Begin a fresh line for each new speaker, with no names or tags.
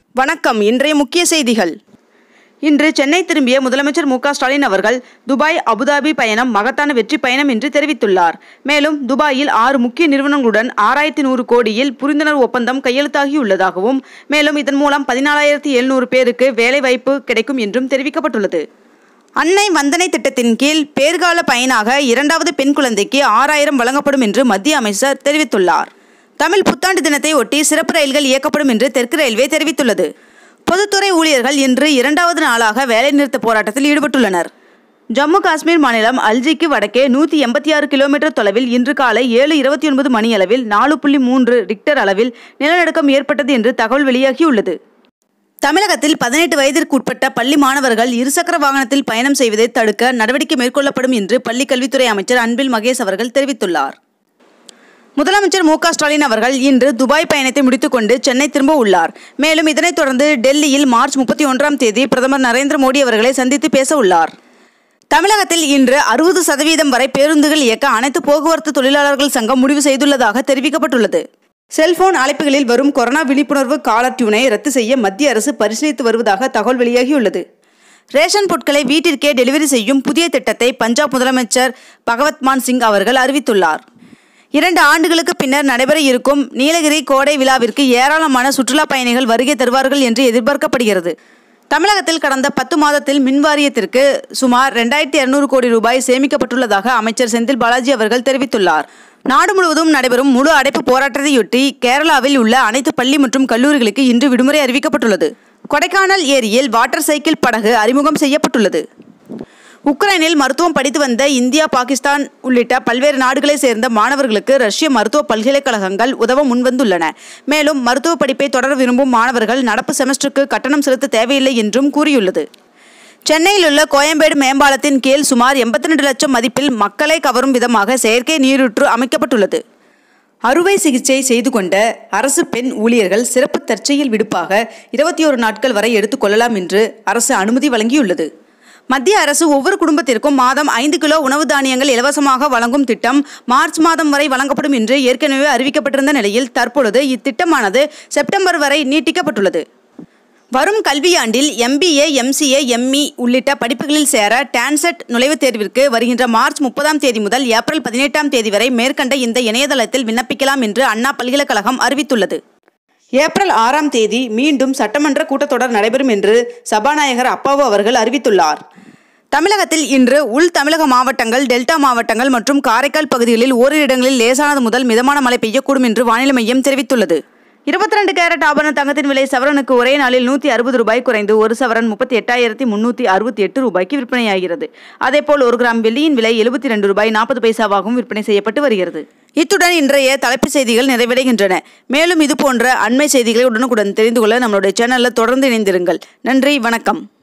வணக்கம் இன்றைய முக்கிய செய்திகள் இன்று சென்னை திரும்பிய முதலமைச்சர் மு க ஸ்டாலின் அவர்கள் துபாய் அபுதாபி பயணம் மகத்தான வெற்றி பயணம் என்று தெரிவித்துள்ளார் மேலும் துபாயில் ஆறு முக்கிய நிறுவனங்களுடன் ஆறாயிரத்தி நூறு கோடியில் புரிந்துணர்வு ஒப்பந்தம் கையெழுத்தாகியுள்ளதாகவும் மேலும் இதன் மூலம் பதினாலாயிரத்தி எழுநூறு பேருக்கு வேலைவாய்ப்பு கிடைக்கும் என்றும் தெரிவிக்கப்பட்டுள்ளது அன்னை வந்தனை திட்டத்தின் கீழ் பேர்கால பயனாக இரண்டாவது பெண் குழந்தைக்கு ஆறாயிரம் வழங்கப்படும் என்று மத்திய அமைச்சர் தெரிவித்துள்ளார் தமிழ் புத்தாண்டு தினத்தை ஒட்டி சிறப்பு ரயில்கள் இயக்கப்படும் என்று தெற்கு ரயில்வே தெரிவித்துள்ளது பொதுத்துறை ஊழியர்கள் இன்று இரண்டாவது நாளாக வேலைநிறுத்த போராட்டத்தில் ஈடுபட்டுள்ளனர் ஜம்மு காஷ்மீர் மாநிலம் அல்ஜிக்கு வடக்கே நூற்றி எண்பத்தி ஆறு கிலோமீட்டர் தொலைவில் இன்று காலை ஏழு இருபத்தி ஒன்பது மணியளவில் நாலு புள்ளி மூன்று ரிக்டர் அளவில் நிலநடுக்கம் ஏற்பட்டது என்று தகவல் வெளியாகியுள்ளது தமிழகத்தில் பதினெட்டு வயதிற்கு உட்பட்ட பள்ளி மாணவர்கள் இருசக்கர வாகனத்தில் பயணம் செய்வதை தடுக்க நடவடிக்கை மேற்கொள்ளப்படும் என்று பள்ளிக் கல்வித்துறை அமைச்சர் அன்பில் மகேஷ் அவர்கள் தெரிவித்துள்ளார் முதலமைச்சர் மு க ஸ்டாலின் அவர்கள் இன்று துபாய் பயணத்தை முடித்துக்கொண்டு சென்னை திரும்ப உள்ளார் மேலும் இதனைத் தொடர்ந்து டெல்லியில் மார்ச் முப்பத்தி ஒன்றாம் தேதி பிரதமர் நரேந்திர மோடி அவர்களை சந்தித்து பேச உள்ளார் தமிழகத்தில் இன்று அறுபது சதவீதம் வரை பேருந்துகள் இயக்க அனைத்து போக்குவரத்து தொழிலாளர்கள் சங்கம் முடிவு செய்துள்ளதாக தெரிவிக்கப்பட்டுள்ளது செல்போன் அழைப்புகளில் வரும் கொரோனா விழிப்புணர்வு காலர் டியூனை ரத்து செய்ய மத்திய அரசு பரிசீலித்து வருவதாக தகவல் வெளியாகியுள்ளது ரேஷன் பொருட்களை வீட்டிற்கே டெலிவரி செய்யும் புதிய திட்டத்தை பஞ்சாப் முதலமைச்சர் பகவத் மான் சிங் அவர்கள் அறிவித்துள்ளார் இரண்டு ஆண்டுகளுக்கு பின்னர் நடைபெற இருக்கும் நீலகிரி கோடை விழாவிற்கு ஏராளமான சுற்றுலா பயணிகள் வருகை தருவார்கள் என்று எதிர்பார்க்கப்படுகிறது தமிழகத்தில் கடந்த பத்து மாதத்தில் மின் வாரியத்திற்கு சுமார் ரெண்டாயிரத்தி இருநூறு கோடி ரூபாய் சேமிக்கப்பட்டுள்ளதாக அமைச்சர் செந்தில் பாலாஜி அவர்கள் தெரிவித்துள்ளார் நாடு முழுவதும் நடைபெறும் முழு அடைப்பு போராட்டத்தையொட்டி கேரளாவில் உள்ள அனைத்து பள்ளி மற்றும் கல்லூரிகளுக்கு இன்று விடுமுறை அறிவிக்கப்பட்டுள்ளது கொடைக்கானல் ஏரியில் வாட்டர் சைக்கிள் படகு அறிமுகம் செய்யப்பட்டுள்ளது உக்ரைனில் மருத்துவம் படித்து வந்த இந்தியா பாகிஸ்தான் உள்ளிட்ட பல்வேறு நாடுகளைச் சேர்ந்த மாணவர்களுக்கு ரஷ்ய மருத்துவ பல்கலைக்கழகங்கள் உதவ முன்வந்துள்ளன மேலும் மருத்துவ படிப்பை தொடர விரும்பும் மாணவர்கள் நடப்பு செமஸ்டருக்கு கட்டணம் செலுத்த தேவையில்லை என்றும் கூறியுள்ளது சென்னையில் உள்ள கோயம்பேடு மேம்பாலத்தின் கீழ் சுமார் எண்பத்தி ரெண்டு லட்சம் மதிப்பில் மக்களை கவரும் விதமாக செயற்கை நீரூற்று அமைக்கப்பட்டுள்ளது அறுவை சிகிச்சை செய்து கொண்ட அரசு பெண் ஊழியர்கள் சிறப்பு தற்செயல் விடுப்பாக இருபத்தி ஒரு நாட்கள் வரை எடுத்துக்கொள்ளலாம் என்று அரசு அனுமதி வழங்கியுள்ளது மத்திய அரசு ஒவ்வொரு குடும்பத்திற்கும் மாதம் ஐந்து கிலோ உணவு தானியங்கள் இலவசமாக வழங்கும் திட்டம் மார்ச் மாதம் வரை வழங்கப்படும் என்று ஏற்கனவே அறிவிக்கப்பட்டிருந்த நிலையில் தற்பொழுது இத்திட்டமானது செப்டம்பர் வரை நீட்டிக்கப்பட்டுள்ளது வரும் கல்வியாண்டில் எம்பிஏ எம்சிஏ எம்இ உள்ளிட்ட படிப்புகளில் சேர டான்செட் நுழைவுத் தேர்விற்கு வருகின்ற மார்ச் முப்பதாம் தேதி முதல் ஏப்ரல் பதினெட்டாம் தேதி வரை மேற்கண்ட இந்த இணையதளத்தில் விண்ணப்பிக்கலாம் என்று அண்ணா பல்கலைக்கழகம் அறிவித்துள்ளது ஏப்ரல் ஆறாம் தேதி மீண்டும் சட்டமன்ற கூட்டத்தொடர் நடைபெறும் என்று சபாநாயகர் அப்பாவு அவர்கள் அறிவித்துள்ளார் தமிழகத்தில் இன்று உள் தமிழக மாவட்டங்கள் டெல்டா மாவட்டங்கள் மற்றும் காரைக்கால் பகுதிகளில் ஓரிரு இடங்களில் லேசானது முதல் மிதமான மழை பெய்யக்கூடும் என்று வானிலை மையம் தெரிவித்துள்ளது இருபத்தி ரெண்டு கேரட் ஆபரண தங்கத்தின் விலை சவரனுக்கு ஒரே நாளில் நூற்றி அறுபது ரூபாய் குறைந்து ஒரு சவரன் முப்பத்தி எட்டாயிரத்தி முன்னூற்றி அறுபத்தி எட்டு ரூபாய்க்கு விற்பனையாகிறது அதேபோல் ஒரு கிராம் வெள்ளியின் விலை எழுபத்தி ரெண்டு ரூபாய் நாற்பது பைசாவாகவும் விற்பனை செய்யப்பட்டு வருகிறது இத்துடன் இன்றைய தலைப்புச் செய்திகள் நிறைவடைகின்றன மேலும் இது போன்ற அண்மை செய்திகளை உடனுக்குடன் தெரிந்து கொள்ள நம்மளுடைய சேனலில் தொடர்ந்து இணைந்திருங்கள் நன்றி வணக்கம்